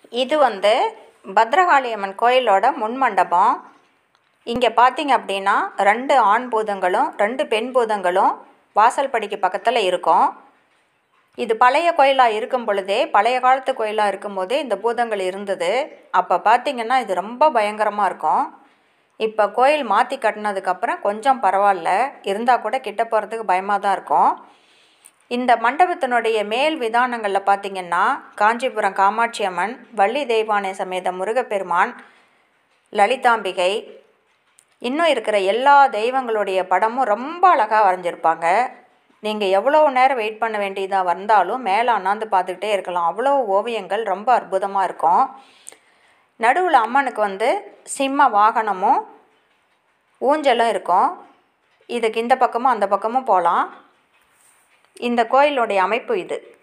இது வந்து பத்ரகாளி அம்மன் கோயிலோட முன் மண்டபம் இங்கே பார்த்தீங்க அப்படின்னா ரெண்டு ஆண் பூதங்களும் ரெண்டு பெண் பூதங்களும் வாசல் படிக்கு பக்கத்தில் இருக்கும் இது பழைய கோயிலாக இருக்கும் பொழுதே பழைய காலத்து கோயிலாக இருக்கும்போதே இந்த பூதங்கள் இருந்தது அப்போ பார்த்தீங்கன்னா இது ரொம்ப பயங்கரமாக இருக்கும் இப்போ கோயில் மாற்றி கட்டினதுக்கப்புறம் கொஞ்சம் பரவாயில்ல இருந்தால் கூட கிட்ட போகிறதுக்கு பயமாக தான் இருக்கும் இந்த மண்டபத்தினுடைய மேல் விதானங்களில் பார்த்தீங்கன்னா காஞ்சிபுரம் காமாட்சி அம்மன் வள்ளி தெய்வானை சமேத முருகப்பெருமான் லலிதாம்பிகை இன்னும் இருக்கிற எல்லா தெய்வங்களுடைய படமும் ரொம்ப அழகாக வரைஞ்சிருப்பாங்க நீங்கள் எவ்வளோ நேரம் வெயிட் பண்ண வேண்டியதாக வந்தாலும் மேலே அண்ணாந்து பார்த்துக்கிட்டே இருக்கலாம் அவ்வளோ ஓவியங்கள் ரொம்ப அற்புதமாக இருக்கும் நடுவில் அம்மனுக்கு வந்து சிம்ம வாகனமும் ஊஞ்சலும் இருக்கும் இதுக்கு இந்த பக்கமும் அந்த பக்கமும் போகலாம் இந்த கோயிலுடைய அமைப்பு இது